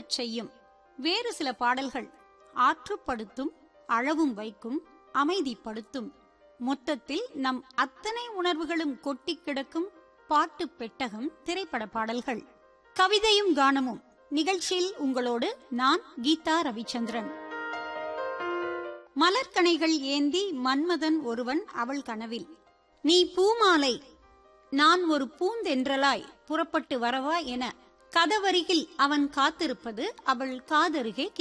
உருகச் செய்யும் வேறு சில பாடல்கள் ஆற்றுப்படுத்தும் அழவும் வைக்கும் அமைதிப்படுத்தும் மொத்தத்தில் நம் அத்தனை உணர்வுகளும் கொட்டி கிடக்கும் பாட்டு பெட்டகம் திரைப்பட பாடல்கள் கவிதையும் கானமும் நிகழ்ச்சியில் உங்களோடு நான் கீதா ரவிச்சந்திரன் மலர்கணைகள் ஏந்தி மன்மதன் ஒருவன் அவள் கனவில் நீ பூமாலை நான் ஒரு பூந்தென்றலாய் புறப்பட்டு வரவா என கதவருகில் அவன் காத்திருப்பது அவள் காதருகே